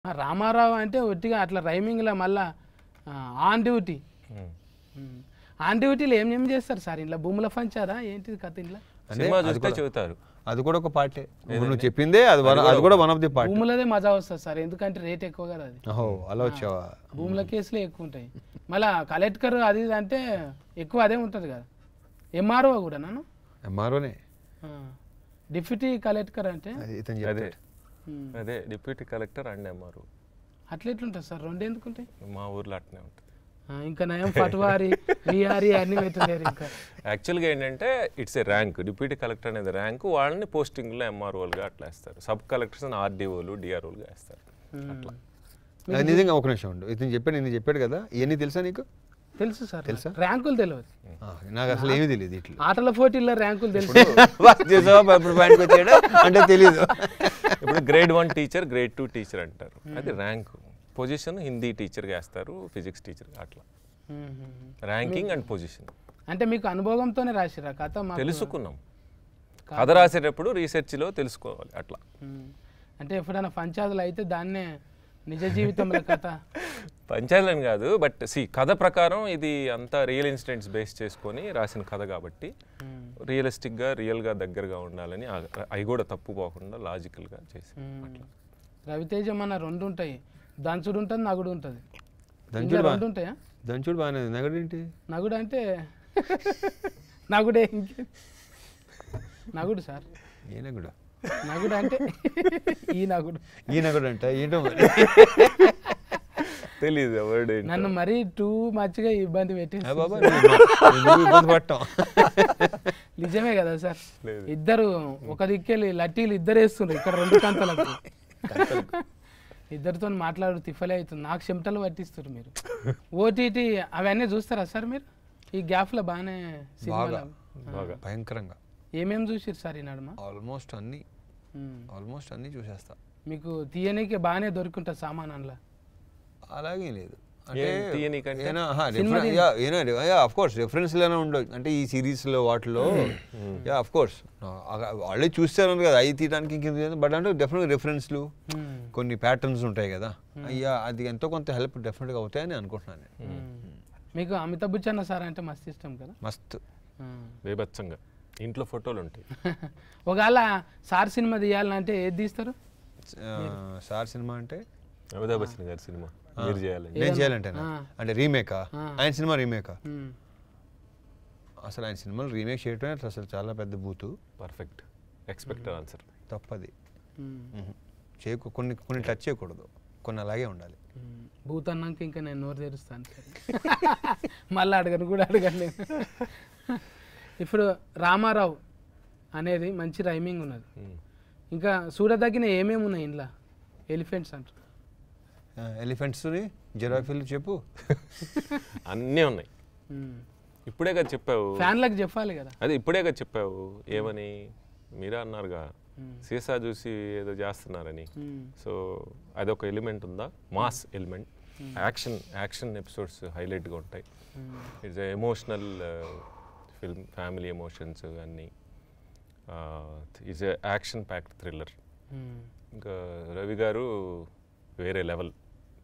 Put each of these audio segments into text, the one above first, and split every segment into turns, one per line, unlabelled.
ఆ, రామారావు అంటే ఒట్టిగా అట్లా రైమింగ్లో మళ్ళా ఆ, ఆన్ డ్యూటీ
ఉమ్.
ఉమ్. ఆన్ డ్యూటీలో ఏం ఏం చేస్తారు సార్ ఇంట్లో భూముల పంచారా ఏంటిది కథ ఇంట్లో
సినిమా చూస్తే చెబుతారు
అది కూడా ఒక పార్టే నువ్వు చెప్పిందే అది one- అది కూడా వన్ ఆఫ్ ది పార్ట్
భూములదే మజా వస్తుంది సార్ ఎందుకంటే రేట్ ఎక్కువ కదా అది
ఓహో అలా వచ్చావా
భూముల కేసులే ఎక్కువ ఉంటాయి మళ్ళా కలెక్టర్ అది ఇది అంటే ఎక్కువ అదే ఉంటుంది కదా ఎంఆర్ఓ కూడా నన్ను
ఎంఆర్ఓనే
డిప్యూటీ కలెక్టర్ అంటే
అది ఇతను
అదే
చెప్తాడు
ఉమ్.
అదే డిప్యూటీ కలెక్టర్ అండ్ ఎంఆర్ఓ
అట్లా ఎట్లుంటుంది సార్ రెండు ఎందుకు ఉంటాయి
మా ఊర్లో అట్నే ఉంటుంది
ఆ, ఇంకా నయం పటువారి విఆర్ఈ అన్ని పెట్టలేరు ఇంకా
యాక్చువల్గా ఏంటంటే it's a rank deputy collector అనేది ర్యాంక్ వాళ్ళని పోస్టింగ్లో ఎంఆర్ఓలుగా అట్లా వేస్తారు సబ్ కలెక్టర్స్ ఆర్డీఓలు డిఆర్ఓలుగా వేస్తారు అట్లా
అది నిజంగా ఒక నిమిషం ఉండు ఇతను చెప్పాడు నేను చెప్పాడు కదా ఇవన్నీ తెలుసా నీకు
తెలుసు సార్
తెలుసా?
ర్యాంకులు తెలియదు
ఆ, నాకు అసలు ఏమీ తెలియదు ఇట్లా
ఆటల పోటీల్లో ర్యాంకులు తెలుసు
చేసావా ఇప్పుడు పాయింట్కి వచ్చాడు అంటే తెలియదు
ఇప్పుడు grade one teacher grade two teacher అంటారు అది ర్యాంక్ పొజిషన్ హిందీ టీచర్గా వేస్తారు ఫిజిక్స్ టీచర్ అట్లా
ఉమ్, ఉమ్, ఉమ్.
ర్యాంకింగ్ అండ్ పొజిషన్
అంటే మీకు అనుభవంతోనే రాసిరా కథ మాకు
తెలుసుకున్నాం కథ రాసేటప్పుడు రీసెర్చ్లో తెలుసుకోవాలి అట్లా
ఉమ్. అంటే ఎప్పుడైనా పంచాదులు అయితే దాన్నే నిజ జీవితంలో కథ
పంచాయతీలని కాదు బట్ సి కథ ప్రకారం ఇది అంతా రియల్ ఇన్సిడెంట్స్ బేస్ చేసుకొని రాసిన కథ కాబట్టి
ఉమ్,
రియలిస్టిక్గా రియల్గా దగ్గరగా ఉండాలని ఆ- అవి కూడా తప్పు పోకుండా లాజికల్గా చేసి
ఉమ్. రవితేజ మన రెండు ఉంటాయి దంచుడు ఉంటుంది నగుడు ఉంటుంది
దంచుడు
ఇందులో
బా-
రెండు ఉంటాయా
దంచుడు బాగానే ఉంది నగడేంటి
నగుడు అంటే నగుడే ఇంకే నగుడు సార్
ఏ నగుడు
నగుడు అంటే ఈ నగుడు
ఈ నగుడు అంట ఏంటో మరి
తెలియదు వర్డ్
నన్ను మరీ టూ మచ్గా ఇబ్బంది పెట్టి
ఆ బాబా నువ్వు- నువ్వు ఇబ్బంది పడటం
నిజమే కదా సార్
లేదు.
ఇద్దరు ఒక దిక్కెళ్ళి లట్టీలు ఇద్దరు వేస్తున్నారు ఇక్కడ రెండు కంతలకు ఇద్దరితో మాట్లాడు తిఫలే అవుతుంది నాకు చెమటలు పట్టిస్తారు మీరు ఓటీటీ అవన్నీ చూస్తారా సార్ మీరు ఈ గ్యాప్లో బాగానే సినిమాలు
బాగా
బాగా
భయంకరంగా
ఏమేమి చూసిరు సార్ ఈ నడుమ
ఆల్మోస్ట్ అన్ని
ఉమ్.
ఆల్మోస్ట్ అన్ని చూసేస్తా
మీకు తీయనీకి బాగానే దొరుకుంటుంది సామాన్ అందులో
అలాగే లేదు
ఏం తీయనీకంటే?
ఆఫ్ కోర్స్ రెఫరెన్స్లోనే ఉండొచ్చు అంటే ఈ సిరీస్లో వాటిలో యా ఆఫ్ కోర్స్ వాళ్ళే చూస్తారు కదా అవి తీయడానికి ఇంకేం బట్ అంటే డెఫినెట్గా రెఫరెన్స్లు
ఉమ్.
కొన్ని ప్యాటర్న్స్ ఉంటాయి కదా అయ్యా అది ఎంతో కొంత హెల్ప్ డెఫినెట్గా అవుతాయని అనుకుంటున్నాను నేను
ఉమ్. మీకు అమితాబ్ బచ్చన్ సార్ అంటే మస్తు ఇష్టం కదా
మస్తు
ఉమ్.
బేభత్సంగా ఇంట్లో ఫోటోలు ఉంటాయి
ఒకవేళ సార్ సినిమా తీయాలంటే ఏది తీస్తారు
ఆ, సార్ సినిమా అంటే
అమితాబ్ బచ్చన్ గారి సినిమా మీరు చేయాలి
నేను చేయాలంటే
ఆ.
అంటే రీమేకా
ఆ.
ఆయన సినిమా రీమేకా
ఉమ్.
అసలు ఆయన సినిమాలు రీమేక్ చేయటమే అసలు చాలా పెద్ద బూతు
పర్ఫెక్ట్ ఎక్స్పెక్టెడ్ ఆన్సర్
తప్పది
ఉమ్.
మ్మ్. చేయకు కొన్ని కొన్ని టచ్ చేయకూడదు కొన్ని అలాగే ఉండాలి
ఉమ్. భూత్ అన్నాక ఇంకా నేను నోరు తెరుస్తాను సరే మళ్ళీ అడగను కూడా అడగలేను ఇప్పుడు రామారావు అనేది మంచి రైమింగ్ ఉన్నది ఇంకా చూడదగిన ఏమేమి ఉన్నాయి ఇంట్లో ఎలిఫెంట్స్ అంటారు
ఎలిఫెంట్స్ని జిరాఫీలు చెప్పు
అన్నీ ఉన్నాయి
ఉమ్.
ఇప్పుడే కదా చెప్పావు
ఫ్యాన్లకు చెప్పాలి కదా
అదే ఇప్పుడే కదా చెప్పావు ఏమని మీరే అన్నారుగా
మ్మ్.
సీసా చూసి ఏదో చేస్తున్నారని
ఉమ్.
సో అదొక ఎలిమెంట్ ఉందా mass element action action episodes హైలైట్గా ఉంటాయి
ఉమ్.
It's emotional film family emotions అన్నీ ఇట్స్ యాక్షన్ ప్యాక్డ్ థ్రిల్లర్
ఉమ్.
ఇంకా రవి గారు వేరే లెవెల్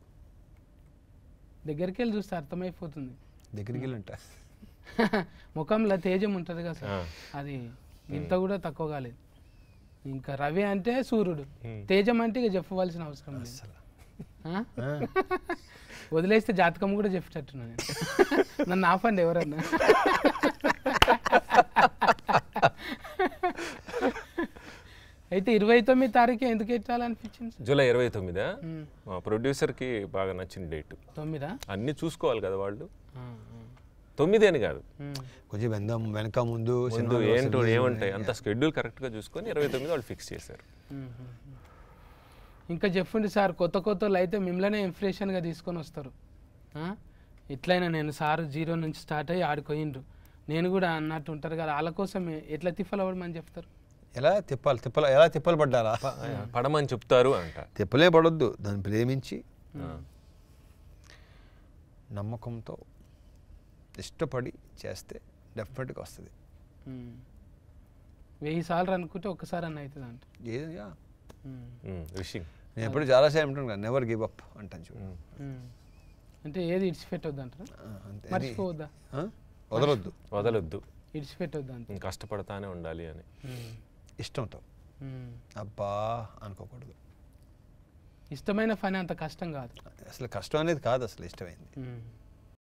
దగ్గరికి వెళ్ళి చూస్తే అర్థమైపోతుంది
దగ్గరికి వెళ్ళంట
ముఖంలో తేజం ఉంటుంది కదా సార్
ఆ.
అది ఇంత కూడా తక్కువ కాలేదు ఇంకా రవి అంటే సూర్యుడు
Hmm.
తేజం అంటే ఇక చెప్పవలసిన అవసరం లేదు ఆ? వదిలేస్తే జాతకం కూడా చెప్పేటట్టున్నా నేను నన్ను ఆపండి ఎవరన్నా అయితే ఇరవై తొమ్మిది తారీఖు ఎందుకు ఎట్టాలనిపించింది సార్
జూలై ఇరవై తొమ్మిదా
ఉమ్.
మా ప్రొడ్యూసర్కి బాగా నచ్చిన డేట్
తొమ్మిదా
అన్నీ చూసుకోవాలి కదా వాళ్ళు
ఆ, ఆ.
తొమ్మిది అని కాదు
ఉమ్.
కొంచెం వెంద వెనక ముందు
ముందు
సినిమాలో
ఏంటో
వస్తుంది.
ఏముంటాయి అంత షెడ్యూల్ కరెక్ట్గా చూసుకొని ఇరవై తొమ్మిది వాళ్ళు ఫిక్స్ చేశారు
ఉమ్, ఉమ్, ఉమ్. ఇంకా చెప్పండి సార్ కొత్త కొత్త వాళ్ళు అయితే మిమ్మల్నే ఇన్ఫ్లేషన్గా తీసుకొని వస్తారు ఆ? ఎట్లయినా నేను సార్ జీరో నుంచి స్టార్ట్ అయ్యి ఆడుకోయిండ్రు నేను కూడా అన్నట్టు ఉంటారు కదా వాళ్ళ కోసం ఎట్లా తిప్పలవడమని చెప్తారు
ఎలా తిప్పాలి తిప్పల ఎలా తిప్పలు పడ్డారా
పడమని చెప్తారు అంట
తిప్పలే పడొద్దు దాన్ని ప్రేమించి నమ్మకంతో ఇష్టపడి చేస్తే డెఫినెట్గా వస్తుంది
ఉమ్. వెయ్యి సార్లు అనుకుంటే ఒక్కసారి అన్న అవుతుంది అంట
ఏదైనా
ఉమ్.
విషింగ్
నేను ఎప్పుడు చాలాసార్లు అంటాను కదా నెవర్ గివ్ అప్ అంటాను చూడు
ఉమ్. అంటే ఏది ఇడిచిపెట్టొద్దు అంటారా
ఆ, అంతే అది-
మర్చిపోవద్దా
ఆ? వదలొద్దు
వదలొద్దు
ఇడిచిపెట్టొద్దు అంతే
ఇంక కష్టపడతానే ఉండాలి అని
ఉమ్.
ఇష్టంతో
ఉమ్.
అబ్బా అనుకోకూడదు
ఇష్టమైన పని అంత కష్టం కాదు
అసలు కష్టం అనేది కాదు అసలు ఇష్టమైంది
ఉమ్.